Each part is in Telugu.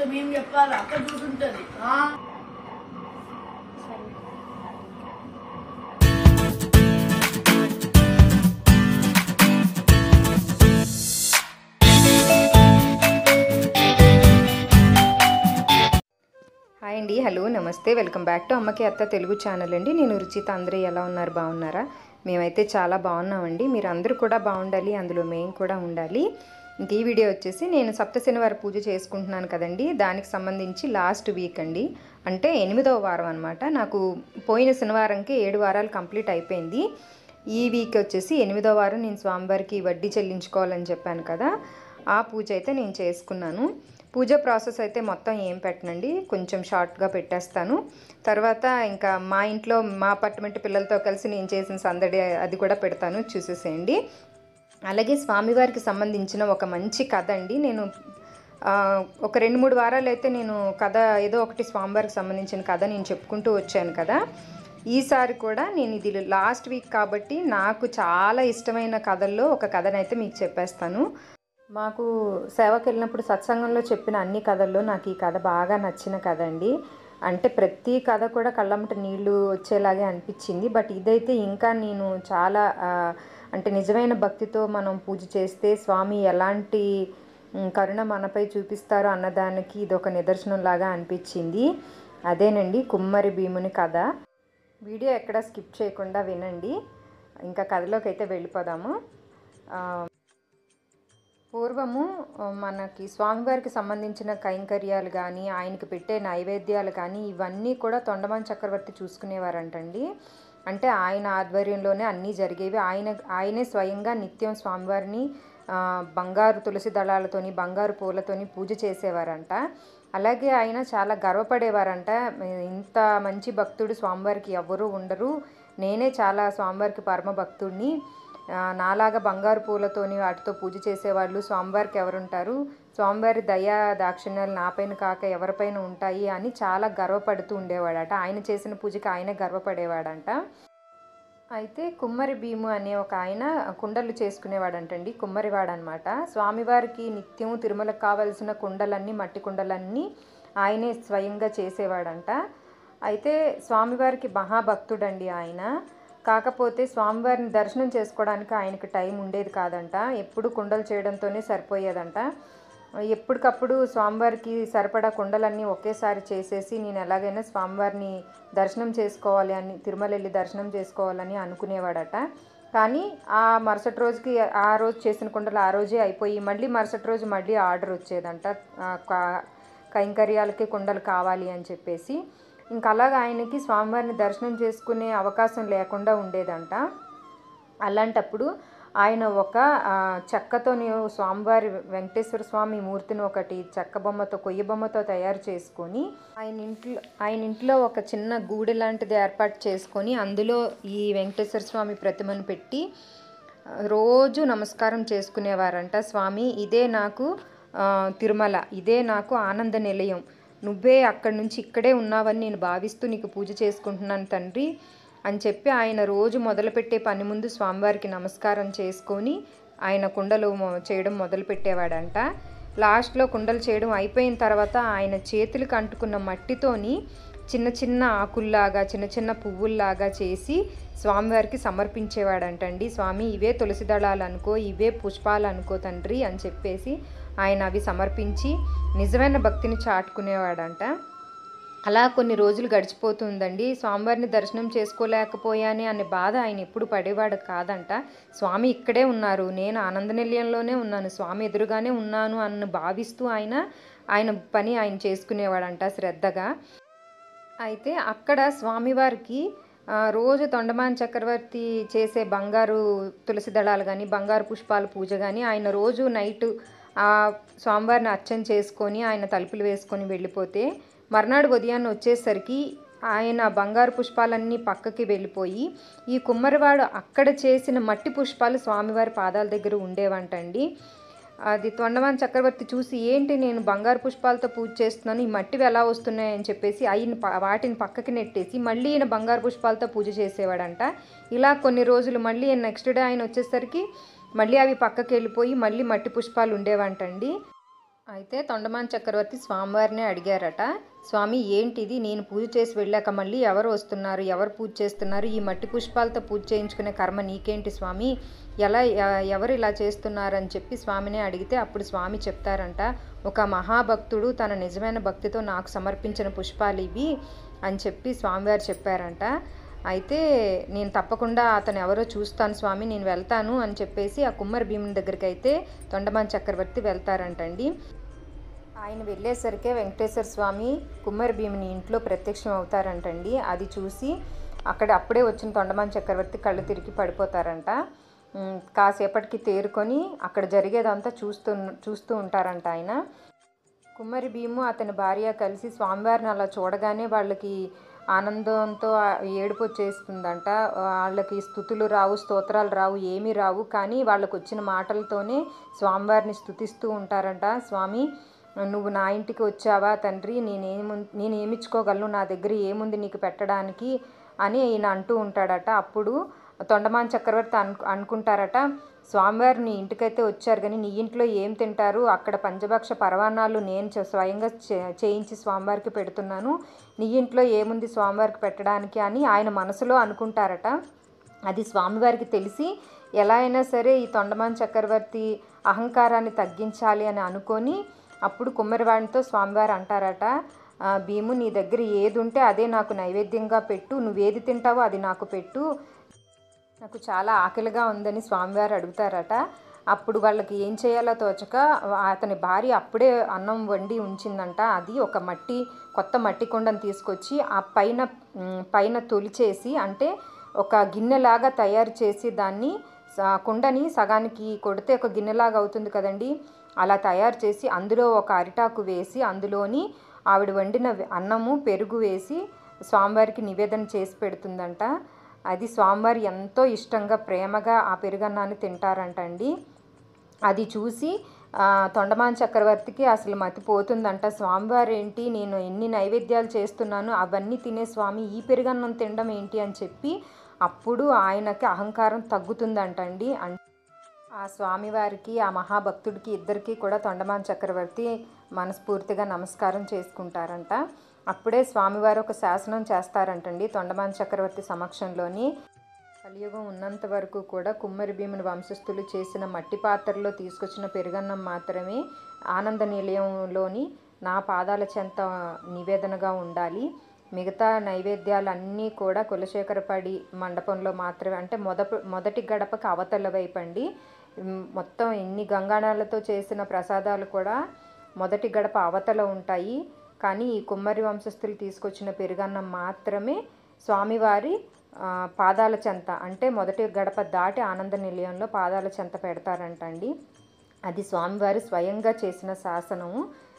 ఇంకా మేము చెప్పాలి అక్కడ చూసుంటది ఆ? హాయ్ అండి హలో నమస్తే వెల్కమ్ బ్యాక్ టు అమ్మకి అత్త తెలుగు ఛానల్ అండి నేను రుచిత అందరూ ఎలా ఉన్నారు బాగున్నారా మేమైతే చాలా బాగున్నామండి మీరు అందరూ కూడా బాగుండాలి అందులో మేము కూడా ఉండాలి ఇంక ఈ వీడియో వచ్చేసి నేను సప్త శనివారం పూజ చేసుకుంటున్నాను కదండి దానికి సంబంధించి లాస్ట్ వీక్ అండి అంటే ఎనిమిదవ వారం అనమాట నాకు పోయిన శనివారంకి ఏడు వారాలు కంప్లీట్ అయిపోయింది ఈ వీక్ వచ్చేసి ఎనిమిదో వారం నేను స్వామివారికి వడ్డీ చెల్లించుకోవాలని చెప్పాను కదా ఆ పూజ అయితే నేను చేసుకున్నాను పూజ ప్రాసెస్ అయితే మొత్తం ఏం పెట్టనండి కొంచెం షార్ట్గా పెట్టేస్తాను తర్వాత ఇంకా మా ఇంట్లో మా అపార్ట్మెంట్ పిల్లలతో కలిసి నేను చేసిన సందడి అది కూడా పెడతాను చూసేసేయండి అలాగే స్వామివారికి సంబంధించిన ఒక మంచి కథ అండి నేను ఆ, ఒక రెండు మూడు వారాలు అయితే నేను కథ ఏదో ఒకటి స్వామివారికి సంబంధించిన కథ నేను చెప్పుకుంటూ వచ్చాను కదా ఈసారి కూడా నేను ఇది లాస్ట్ వీక్ కాబట్టి నాకు చాలా ఇష్టమైన కథల్లో ఒక కథనైతే మీకు చెప్పేస్తాను మాకు సేవకి వెళ్ళినప్పుడు సత్సంగంలో చెప్పిన అన్ని కథల్లో నాకు ఈ కథ బాగా నచ్చిన కథ అండి అంటే ప్రతి కథ కూడా కళ్ళమ్మట నీళ్లు వచ్చేలాగే అనిపించింది బట్ ఇదైతే ఇంకా నేను చాలా ఆ, అంటే నిజమైన భక్తితో మనం పూజ చేస్తే స్వామి ఎలాంటి ఉమ్, కరుణ మనపై చూపిస్తారో అన్నదానికి ఇది ఒక నిదర్శనం లాగా అనిపించింది అదేనండి కుమ్మరి భీముని కథ వీడియో ఎక్కడ స్కిప్ చేయకుండా వినండి ఇంకా కథలోకి అయితే వెళ్ళిపోదాము ఆ, పూర్వము ఆ, మనకి స్వామివారికి సంబంధించిన కైంకర్యాలు కానీ ఆయనకి పెట్టే నైవేద్యాలు కానీ ఇవన్నీ కూడా తొండమాన్ చక్రవర్తి చూసుకునేవారంటండి అంటే ఆయన ఆధ్వర్యంలోనే అన్నీ జరిగేవి ఆయన ఆయనే స్వయంగా నిత్యం స్వామివారిని ఆ, బంగారు తులసి దళాలతోని బంగారు పూలతోని పూజ చేసేవారంట అలాగే ఆయన చాలా గర్వపడేవారంట ఇంత మంచి భక్తుడు స్వామివారికి ఎవ్వరూ ఉండరు నేనే చాలా స్వామివారికి పరమ భక్తుడిని ఆ, నాలాగా బంగారు పూలతోని వాటితో పూజ చేసేవాళ్ళు స్వామివారికి ఎవరుంటారు స్వామివారి దయా దాక్షిణ్యాలు నాపైన కాక ఎవరిపైన ఉంటాయి అని చాలా గర్వపడుతూ ఉండేవాడట ఆయన చేసిన పూజకి ఆయన గర్వపడేవాడంట అయితే కుమ్మరి భీము అనే ఒక ఆయన కుండలు చేసుకునేవాడంటండి కుమ్మరివాడు అనమాట స్వామివారికి నిత్యం తిరుమలకు కావలసిన కుండలన్నీ మట్టి కుండలన్నీ ఆయనే స్వయంగా చేసేవాడంట అయితే స్వామివారికి మహాభక్తుడండి ఆయన కాకపోతే స్వామివారిని దర్శనం చేసుకోవడానికి ఆయనకి టైం ఉండేది కాదంట ఎప్పుడు కుండలు చేయడంతోనే సరిపోయేదంట ఎప్పటికప్పుడు స్వామివారికి సరిపడా కుండలన్నీ ఒకేసారి చేసేసి నేను ఎలాగైనా స్వామివారిని దర్శనం చేసుకోవాలి అని తిరుమల వెళ్ళి దర్శనం చేసుకోవాలని అనుకునేవాడట కానీ ఆ మరుసటి రోజుకి ఆ రోజు చేసిన కుండలు ఆ రోజే అయిపోయి మళ్ళీ మరుసటి రోజు మళ్ళీ ఆర్డర్ వచ్చేదంట ఆ, కా- కైంకర్యాలకి కుండలు కావాలి అని చెప్పేసి ఇంకా అలాగ ఆయనకి స్వామివారిని దర్శనం చేసుకునే అవకాశం లేకుండా ఉండేదంట అలాంటప్పుడు ఆయన ఒక ఆ, చెక్కతోని స్వామివారి వెంకటేశ్వర స్వామి మూర్తిని ఒకటి చెక్క బొమ్మతో కొయ్య బొమ్మతో తయారు చేసుకొని ఆయన ఇంట్లో ఆయన ఇంట్లో ఒక చిన్న గూడు లాంటిది ఏర్పాటు చేసుకొని అందులో ఈ వెంకటేశ్వర స్వామి ప్రతిమను పెట్టి ఆ, రోజు నమస్కారం చేసుకునేవారంట స్వామి ఇదే నాకు ఆ, తిరుమల ఇదే నాకు ఆనంద నిలయం నువ్వే అక్కడి నుంచి ఇక్కడే ఉన్నావని నేను భావిస్తూ నీకు పూజ చేసుకుంటున్నాను తండ్రి అని చెప్పి ఆయన రోజు మొదలుపెట్టే పని ముందు స్వామివారికి నమస్కారం చేసుకొని ఆయన కుండలు మొ- చేయడం మొదలు పెట్టేవాడంట లాస్ట్లో కుండలు చేయడం అయిపోయిన తర్వాత ఆయన చేతులకు అంటుకున్న మట్టితోని చిన్న చిన్న ఆకుల్లాగా చిన్న చిన్న పువ్వుల్లాగా చేసి స్వామివారికి సమర్పించేవాడంటండి స్వామి ఇవే తులసి దళాలు అనుకో ఇవే పుష్పాలు అనుకో తండ్రి అని చెప్పేసి ఆయన అవి సమర్పించి నిజమైన భక్తిని చాటుకునేవాడంట అలా కొన్ని రోజులు గడిచిపోతుందండి స్వామివారిని దర్శనం చేసుకోలేకపోయానే అనే బాధ ఆయన ఎప్పుడు పడేవాడు కాదంట స్వామి ఇక్కడే ఉన్నారు నేను ఆనంద నిలయంలోనే ఉన్నాను స్వామి ఎదురుగానే ఉన్నాను అని భావిస్తూ ఆయన ఆయన పని ఆయన చేసుకునేవాడంట శ్రద్ధగా అయితే అక్కడ స్వామివారికి ఆ, రోజు తొండమాన్ చక్రవర్తి చేసే బంగారు తులసి దళాలు కానీ బంగారు పుష్పాల పూజ కానీ ఆయన రోజు నైట్ ఆ స్వామివారిని అర్చన చేసుకొని ఆయన తలుపులు వేసుకొని వెళ్ళిపోతే మర్నాడు ఉదయాన్నే వచ్చేసరికి ఆయన బంగారు పుష్పాలన్నీ పక్కకి వెళ్ళిపోయి ఈ కుమ్మరివాడు అక్కడ చేసిన మట్టి పుష్పాలు స్వామివారి పాదాల దగ్గర ఉండేవంటండి అది తొండమాన్ చక్రవర్తి చూసి ఏంటి నేను బంగారు పుష్పాలతో పూజ చేస్తున్నాను ఈ మట్టివి ఎలా వస్తున్నాయని చెప్పేసి ఆయన ప- వాటిని పక్కకి నెట్టేసి మళ్ళీ ఈయన బంగారు పుష్పాలతో పూజ చేసేవాడంట ఇలా కొన్ని రోజులు మళ్ళీ నెక్స్ట్ డే ఆయన వచ్చేసరికి మళ్ళీ అవి పక్కకి వెళ్ళిపోయి మళ్ళీ మట్టి పుష్పాలు ఉండేవంటండి అయితే తొండమాన్ చక్రవర్తి స్వామివారిని అడిగారట స్వామి ఏంటిది నేను పూజ చేసి వెళ్ళాక మళ్ళీ ఎవరు వస్తున్నారు ఎవరు పూజ చేస్తున్నారు ఈ మట్టి పుష్పాలతో పూజ చేయించుకునే కర్మ నీకేంటి స్వామి ఎలా ఎ- ఎవరు ఇలా చేస్తున్నారని చెప్పి స్వామిని అడిగితే అప్పుడు స్వామి చెప్తారంట ఒక మహాభక్తుడు తన నిజమైన భక్తితో నాకు సమర్పించిన పుష్పాలు ఇవి అని చెప్పి స్వామివారు చెప్పారంట అయితే నేను తప్పకుండా అతను ఎవరో చూస్తాను స్వామి నేను వెళ్తాను అని చెప్పేసి ఆ కుమ్మరి భీముని దగ్గరికి అయితే తొండమాన్ చక్రవర్తి వెళ్తారంటండి ఆయన వెళ్ళేసరికే వెంకటేశ్వర స్వామి కుమ్మరి భీముని ఇంట్లో ప్రత్యక్షం అవుతారంటండి అది చూసి అక్కడ అప్పుడే వచ్చిన తొండమాన్ చక్రవర్తి కళ్ళు తిరిగి పడిపోతారంట ఉమ్, కాసేపటికి తేరుకొని అక్కడ జరిగేదంతా చూస్తూ చూస్తూ ఉంటారంట ఆయన కుమ్మరి భీము అతని భార్య కలిసి స్వామివారిని అలా చూడగానే వాళ్ళకి ఆనందంతో ఆ ఏడుపు వచ్చేస్తుందంట వాళ్ళకి స్థుతులు రావు స్తోత్రాలు రావు ఏమీ రావు కానీ వాళ్ళకు వచ్చిన మాటలతోనే స్వామివారిని స్థుతిస్తూ ఉంటారంట స్వామి నువ్వు నా ఇంటికి వచ్చావా తండ్రి నేనేము నేను ఏమిచ్చుకోగలను నా దగ్గర ఏముంది నీకు పెట్టడానికి అని ఈయన అంటూ ఉంటాడట అప్పుడు తొండమాన్ చక్రవర్తి అను అనుకుంటారట స్వామివారు నీ ఇంటికైతే వచ్చారు కానీ నీ ఇంట్లో ఏం తింటారు అక్కడ పంచభక్ష పరవాణాలు నేను చే- స్వయంగా చే- చేయించి స్వామివారికి పెడుతున్నాను నీ ఇంట్లో ఏముంది స్వామివారికి పెట్టడానికి అని ఆయన మనసులో అనుకుంటారట అది స్వామివారికి తెలిసి ఎలా అయినా సరే ఈ తొండమాన్ చక్రవర్తి అహంకారాన్ని తగ్గించాలి అని అనుకొని అప్పుడు కుమ్మరివాడితో స్వామివారు అంటారట "ఆ, భీము నీ దగ్గర ఏది ఉంటే అదే నాకు నైవేద్యంగా పెట్టు నువ్వేది తింటావో అది నాకు పెట్టు నాకు చాలా ఆకలిగా ఉందని స్వామివారు అడుగుతారట అప్పుడు వాళ్ళకి ఏం చేయాలో తోచక అతని భార్య అప్పుడే అన్నం వండి ఉంచిందంట అది ఒక మట్టి కొత్త మట్టి కుండను తీసుకొచ్చి ఆ పైన మ్, పైన తొలిచేసి అంటే ఒక గిన్నెలాగా తయారు చేసి దాన్ని స- కుండని సగానికి కొడితే ఒక గిన్నెలాగా అవుతుంది కదండి అలా తయారు చేసి అందులో ఒక అరిటాకు వేసి అందులోని ఆవిడ వండిన అన్నము పెరుగు వేసి స్వామివారికి నివేదన చేసి పెడుతుందంట అది స్వామివారు ఎంతో ఇష్టంగా ప్రేమగా ఆ పెరుగన్నాన్ని తింటారంటండి అది చూసి ఆ, తొండమాన్ చక్రవర్తికి అసలు మతిపోతుందంట స్వామివారు ఏంటి నేను ఎన్ని నైవేద్యాలు చేస్తున్నాను అవన్నీ తినే స్వామి ఈ పెరుగన్నం తినడం ఏంటి అని చెప్పి అప్పుడు ఆయనకి అహంకారం తగ్గుతుందంటండి అం ఆ స్వామివారికి ఆ మహాభక్తుడికి ఇద్దరికి కూడా తొండమాన్ చక్రవర్తి మనస్ఫూర్తిగా నమస్కారం చేసుకుంటారంట అప్పుడే స్వామివారు ఒక శాసనం చేస్తారంటండి తొండమాన్ చక్రవర్తి సమక్షంలోని కలియుగం ఉన్నంత వరకు కూడా కుమ్మరి భీముని వంశస్థులు చేసిన మట్టి పాత్రలో తీసుకొచ్చిన పెరుగన్నం మాత్రమే ఆనంద నిలయంలోని నా పాదాల చెంత నివేదనగా ఉండాలి మిగతా నైవేద్యాలన్నీ కూడా కులశేఖరపడి మండపంలో మాత్రమే అంటే మొద మొదటి గడపకి అవతల వైపండి ఉమ్, మొత్తం ఎన్ని గంగాణాలతో చేసిన ప్రసాదాలు కూడా మొదటి గడప అవతల ఉంటాయి కానీ ఈ కుమ్మరి వంశస్థులు తీసుకొచ్చిన పెరుగన్నం మాత్రమే స్వామివారి ఆ, పాదాల చెంత అంటే మొదటి గడప దాటి ఆనంద నిలయంలో పాదాల చెంత పెడతారంటండి అది స్వామివారు స్వయంగా చేసిన శాసనము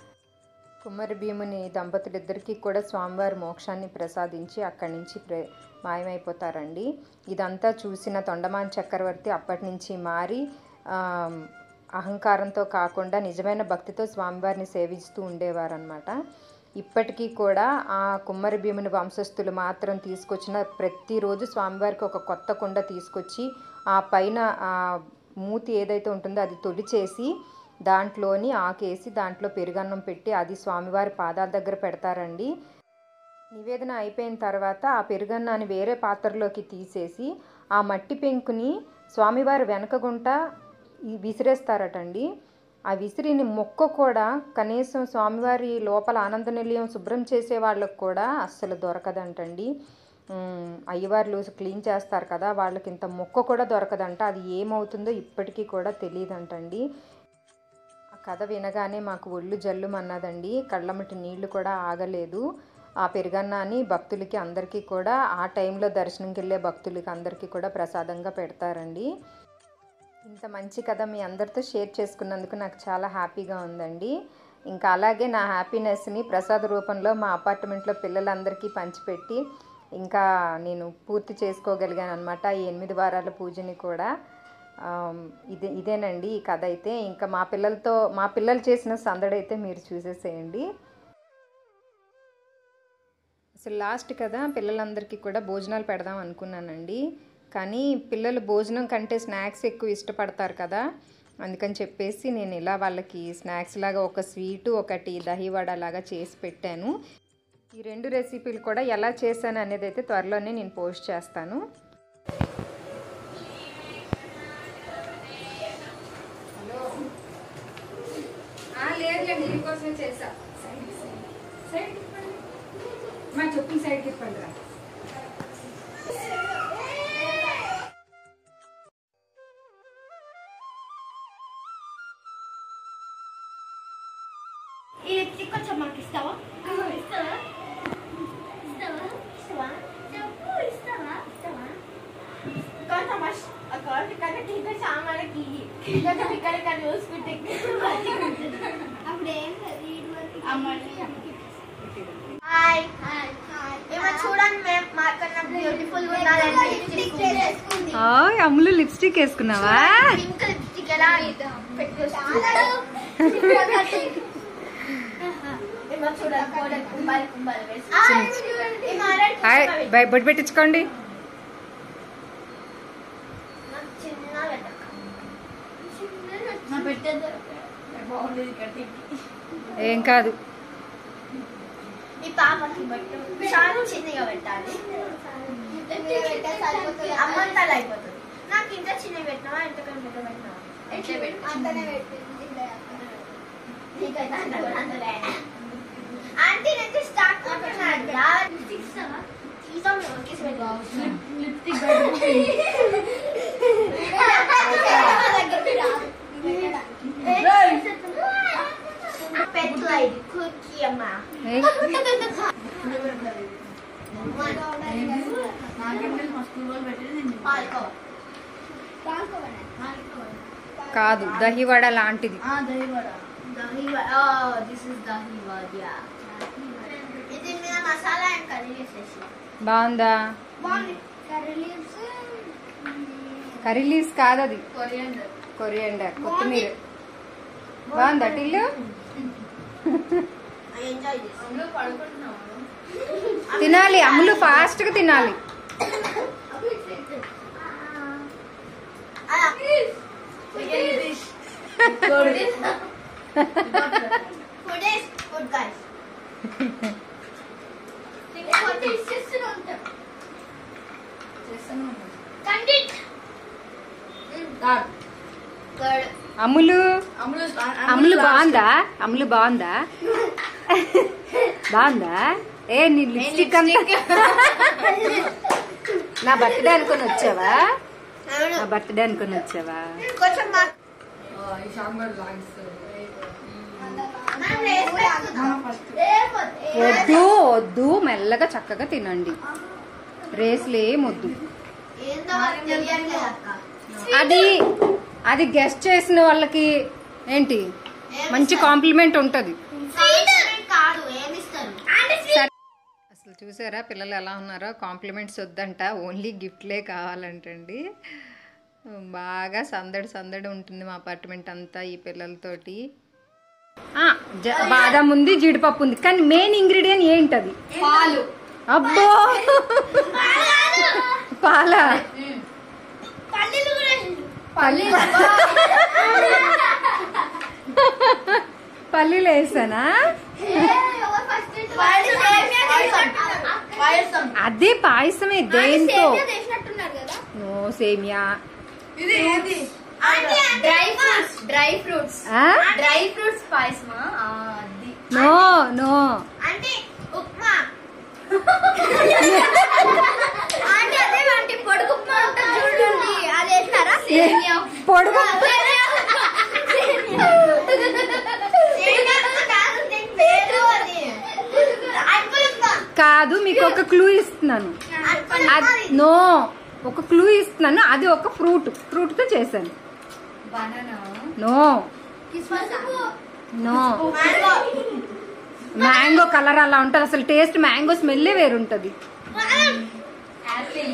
కుమ్మరి భీముని దంపతులిద్దరికీ కూడా స్వామివారి మోక్షాన్ని ప్రసాదించి అక్కడి నుంచి ప్ర మాయమైపోతారండి ఇదంతా చూసిన తొండమాన్ చక్రవర్తి అప్పటి నుంచి మారి ఆ, అహంకారంతో కాకుండా నిజమైన భక్తితో స్వామివారిని సేవిస్తూ ఉండేవారనమాట ఇప్పటికీ కూడా ఆ కుమ్మరి భీముని వంశస్థులు మాత్రం తీసుకొచ్చిన ప్రతిరోజు స్వామివారికి ఒక కొత్త కుండ తీసుకొచ్చి ఆ పైన ఆ మూతి ఏదైతే ఉంటుందో అది తొలిచేసి దాంట్లోని ఆకేసి దాంట్లో పెరుగన్నం పెట్టి అది స్వామివారి పాదాల దగ్గర పెడతారండి నివేదన అయిపోయిన తర్వాత ఆ పెరుగన్నాన్ని వేరే పాత్రలోకి తీసేసి ఆ మట్టి పెంకుని స్వామివారి వెనకగుంట ఈ విసిరేస్తారటండి ఆ విసిరిని మొక్క కూడా కనీసం స్వామివారి లోపల ఆనంద నిలయం శుభ్రం చేసే వాళ్ళకు కూడా అస్సలు దొరకదంటండి ఉమ్, అయ్యవార్లు క్లీన్ చేస్తారు కదా వాళ్ళకి ఇంత మొక్క కూడా దొరకదంట అది ఏమవుతుందో ఇప్పటికీ కూడా తెలియదంటండి ఆ కథ వినగానే మాకు ఒళ్ళు జల్లుమన్నదండి కళ్ళమటి నీళ్లు కూడా ఆగలేదు ఆ పెరుగన్నాన్ని భక్తులకి అందరికీ కూడా ఆ టైంలో దర్శనంకి వెళ్ళే భక్తులకి అందరికీ కూడా ప్రసాదంగా పెడతారండి ఇంత మంచి కథ మీ అందరితో షేర్ చేసుకున్నందుకు నాకు చాలా హ్యాపీగా ఉందండి ఇంకా అలాగే నా హ్యాపీనెస్ని ప్రసాద రూపంలో మా అపార్ట్మెంట్లో పిల్లలందరికీ పంచిపెట్టి ఇంకా నేను పూర్తి చేసుకోగలిగాను అనమాట ఈ ఎనిమిది వారాల పూజని కూడా ఆమ్, ఇదే ఇదేనండి ఈ కథ అయితే ఇంకా మా పిల్లలతో మా పిల్లలు చేసిన సందడి అయితే మీరు చూసేసేయండి అసలు లాస్ట్ కదా పిల్లలందరికీ కూడా భోజనాలు పెడదాం అనుకున్నానండి కానీ పిల్లలు భోజనం కంటే స్నాక్స్ ఎక్కువ ఇష్టపడతారు కదా అందుకని చెప్పేసి నేను ఇలా వాళ్ళకి స్నాక్స్ లాగా ఒక స్వీటు ఒకటి దహివడ లాగా చేసి పెట్టాను ఈ రెండు రెసిపీలు కూడా ఎలా చేశాను అనేది అయితే త్వరలోనే నేను పోస్ట్ చేస్తాను లేదు మీకోసమే చేసా మా చెప్పిన సైడ్కి ఇప్పండి రా ఈ లిప్స్టిక్ కొంచెం మాకు ఇస్తావా ఇస్తావా ఇస్తావా ఇస్తావా చెప్పు ఇస్తావా ఇస్తావా కొంచెం మష్ కొంచెం కన్నా ఇంకా సామాన్లకి కొంచెం ఇక్కడ ఇక్కడ చూసుకుంటే అప్పుడు ఏం హాయ్ ఏమో చూడండి మేము మాకన్నా బ్యూటిఫుల్ ఉండాలంటే లిప్స్టిక్ అమ్ములు లిప్స్టిక్ వేసుకున్నావా పింక్ లిప్స్టిక్ ఎలా ఏమో చూడండి కోడలు కుంభాలు కుంభాలు వేసి ఏమో ఆల్రెడీ హాయ్ చూసినవి. బై బొట్టు పెట్టించుకోండి నాకు చిన్న పెట్టక. నా పెట్టేది బాగుండేది కట్టింది ఏం కాదు ఈ పాపకి బట్టు చాలా చిన్నగా పెట్టాలి అమ్మంతాలు అయిపోతుంది నాకు ఇంత చిన్న పెట్టినావా ఎంతకని పెద్ద పెట్టినావా ఎట్లా పెట్టు నీకైతే అంత కూడా అంతలే ఆంటీ నేను స్టార్ట్ చేస్తున్నాను తీసాం కిస్ లిప్స్టిక్ పెట్ల ఇది కుర్కీ అమ్మా ఏయ్, పాల్కోవా కాదు దహివడ లాంటిది దిస్ ఇస్ దహివాడియా ఇది మీద మసాలా అండ్ కర్రీ వేసేసి బాగుందా బాగుంది కర్రీ లీవ్స్ కర్రీ లీవ్స్ కాదు అది కొరియండర్ కొరియండర్ కొత్తిమీర బాగుందా టిల్లు ఐ ఎంజాయ్ దిస్ అందులో పడుకుంటున్నాము తినాలి అమ్ములు ఫాస్ట్ గా తినాలి Food is food, guys. Content. Good. అమ్ములు అమ్ములు బాగుందా అమ్ములు బాగుందా బాగుందా ఏ నీ లిప్స్టిక్ అంతా నా బర్త్డే అనుకుని వచ్చావా అవును. నా బర్త్డే అనుకుని వచ్చావా కొంచెం మా- మనం రేస్ పెట్టుకుందాం. రేస్ వద్దు. వద్దు వద్దు మెల్లగా చక్కగా తినండి రేస్లు ఏం వద్దు ఏందో మాకు తెలియట్లేదు అక్క. అది అది గెస్ట్ చేసిన వాళ్ళకి ఏంటి మంచి కాంప్లిమెంట్ ఉంటుంది Sweet కాదు ఏమిస్తారు అసలు చూసారా పిల్లలు ఎలా ఉన్నారో కాంప్లిమెంట్స్ వద్దంట ఓన్లీ గిఫ్ట్లే కావాలంటండి బాగా సందడి సందడి ఉంటుంది మా అపార్ట్మెంట్ అంతా ఈ పిల్లలతోటి ఆ, జ- బాదం ఉంది జీడిపప్పు ఉంది కానీ మెయిన్ ఇంగ్రీడియంట్ ఏంటది పాలు అబ్బో పాల పల్లీలు కూడా పల్లి పల్లీలు వేసానా పాయసం అదే పాయసమే దేంతో చేసినట్టున్నారు కదా నో సేమియా ఇది ఇది డ్రై ఫ్రూట్స్ డ్రై ఫ్రూట్స్ ఆ? డ్రై ఫ్రూట్స్ పాయసమా అది నో నో అంటే ఉప్మా అంటే అదే అంటే పొడుగు ఉప్మా ఉంటుంది చూడండి అది వేసినారా సేమియా పొడుగు సేమియా కాదు దీని పేరు అది అంకుల్ ఉప్మా కాదు మీకు ఒక క్లూ ఇస్తున్నాను అంకుల్ అది నో ఒక క్లూ ఇస్తున్నాను అది ఒక ఫ్రూట్ ఫ్రూట్ తో చేశాను బనానా నో కిస్మస్ నో మ్యాంగో మ్యాంగో కలర్ అలా ఉంటుంది అసలు టేస్ట్ మ్యాంగో స్మెల్లే వేరుంటది apple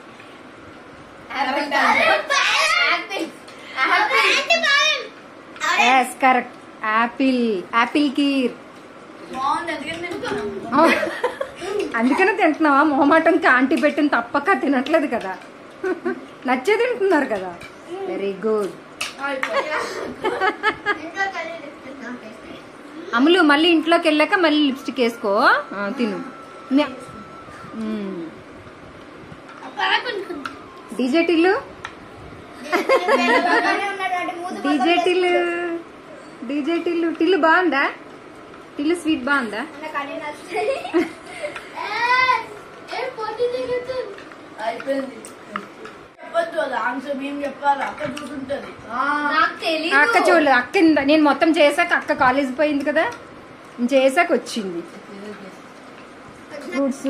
apple apple yes correct apple apple కీర్ బాగుంది అందుకని తింటున్నాం అందుకనే తింటున్నావా మొహమాటంకి ఆంటీ పెట్టిన తప్పక తినట్లేదు కదా నచ్చే తింటున్నారు కదా వెరీ గుడ్ ఇంట్లో కలిసి లిప్స్టిక్ నాకేస్తే అమ్ములు మళ్ళీ ఇంట్లోకి వెళ్ళాక మళ్ళీ లిప్స్టిక్ వేసుకో ఆ, తిను మ్యా. మ్మ్. DJ Tillu DJ Tillu DJ Tillu Tillu బాగుందా టిల్లు స్వీట్ బాగుందా అయిపోయింది చెప్పొద్దు అది ఆన్సర్ మేము చెప్పాలి అక్క చూసుంటది నాకు తెలియదు అక్క చూడలేదు అక్క ఇంద- నేను మొత్తం చేశాక అక్క కాలేజ్ పోయింది కదా నేను చేశాక వచ్చింది ఫ్రూట్స్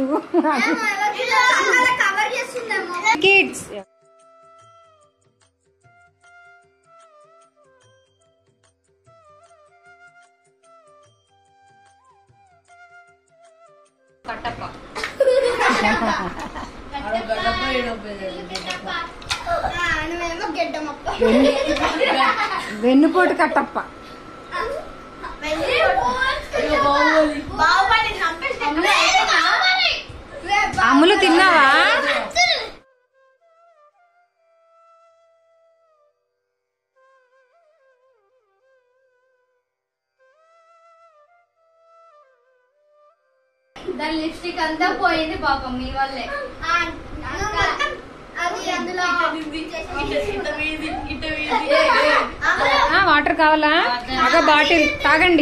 కవర్ చేస్తుందేమో కిడ్స్ కట్టప్ప ఆడ గడ్డపై ఈడపై నువ్వేమో గెడ్డమప్ప వెన్నుపోటు కట్టప్ప బాహుబలి బాహుబలి చంపేసి అమ్ములు తిన్నావా దాని లిప్స్టిక్ అంతా పోయింది పాపం మీ వల్లే అది అందులో ఇట వీధి ఇట వీధి ఆ, వాటర్ కావాలా అగ బాటిల్ తాగండి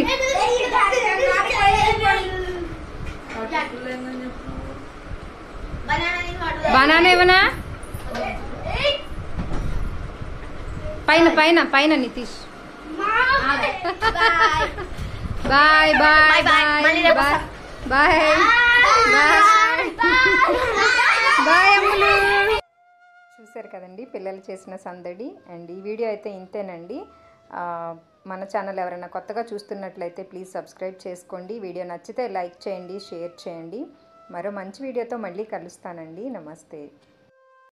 బనానా ఏమన్నా పైన పైన పైన Nitish bye bye bye bye bye bye bye Ammulu చూశారు కదండి పిల్లలు చేసిన సందడి అండ్ ఈ వీడియో అయితే ఇంతేనండి ఆ, మన ఛానల్ ఎవరైనా కొత్తగా చూస్తున్నట్లయితే ప్లీజ్ సబ్స్క్రైబ్ చేసుకోండి వీడియో నచ్చితే లైక్ చేయండి షేర్ చేయండి మరో మంచి వీడియోతో మళ్ళీ కలుస్తానండి నమస్తే